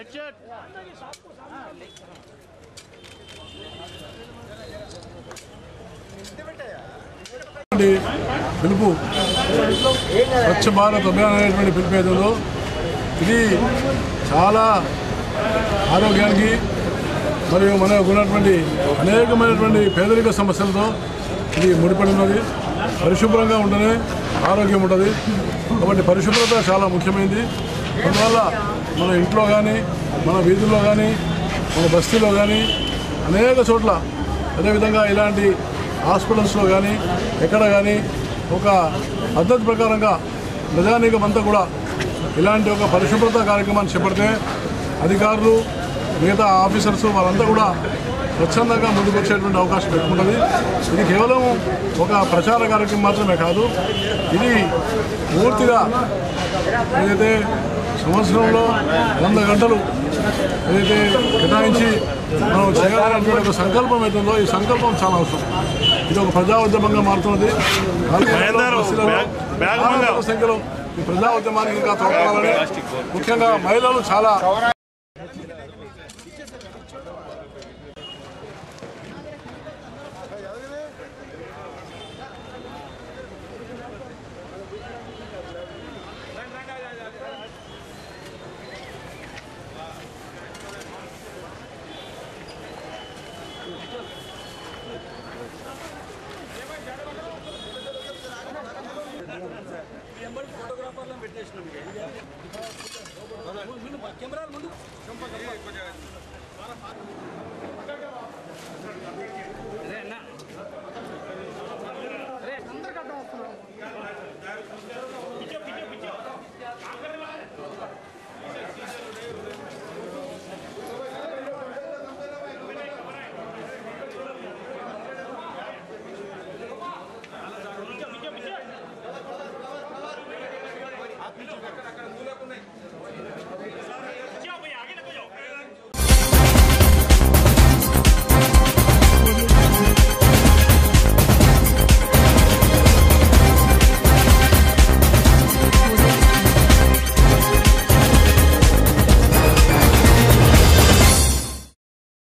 అండి పిలుపు స్వచ్ఛ భారత్ అభియాన్ అనేటువంటి పిలుపు ఏదో ఉందో, ఇది చాలా ఆరోగ్యానికి మరియు మనకు ఉన్నటువంటి అనేకమైనటువంటి పేదరిక సమస్యలతో ఇది ముడిపడి ఉన్నది పరిశుభ్రంగా ఉంటేనే ఆరోగ్యం ఉంటుంది కాబట్టి పరిశుభ్రత చాలా ముఖ్యమైనది అందువల్ల మన ఇంట్లో కానీ మన వీధుల్లో కానీ మన బస్తీలో కానీ అనేక చోట్ల అదేవిధంగా ఇలాంటి హాస్పిటల్స్లో కానీ ఎక్కడ కానీ ఒక పద్ధతి ప్రకారంగా ప్రజానీకం అంతా కూడా ఇలాంటి ఒక పరిశుభ్రత కార్యక్రమాన్ని చేపడితే అధికారులు మిగతా ఆఫీసర్స్ వాళ్ళంతా కూడా స్వచ్ఛందంగా ముందుకు వచ్చేటువంటి అవకాశం ఎక్కువ ఉంటుంది ఇది కేవలం ఒక ప్రచార కార్యక్రమం మాత్రమే కాదు ఇది పూర్తిగా ఏదైతే సంవత్సరంలో వంద గంటలు ఏదైతే కేటాయించి మనం చేయాలనేటువంటి ఒక సంకల్పం అవుతుందో ఈ సంకల్పం చాలా అవసరం ఇది ఒక ప్రజా ఉద్యమంగా మారుతున్నది బస్సులలో చాలా పెద్ద సంఖ్యలో ఈ ప్రజా ఉద్యమానికి ఇంకా తోడ్పడాలని ముఖ్యంగా మహిళలు చాలా కెమెరాలు ముందు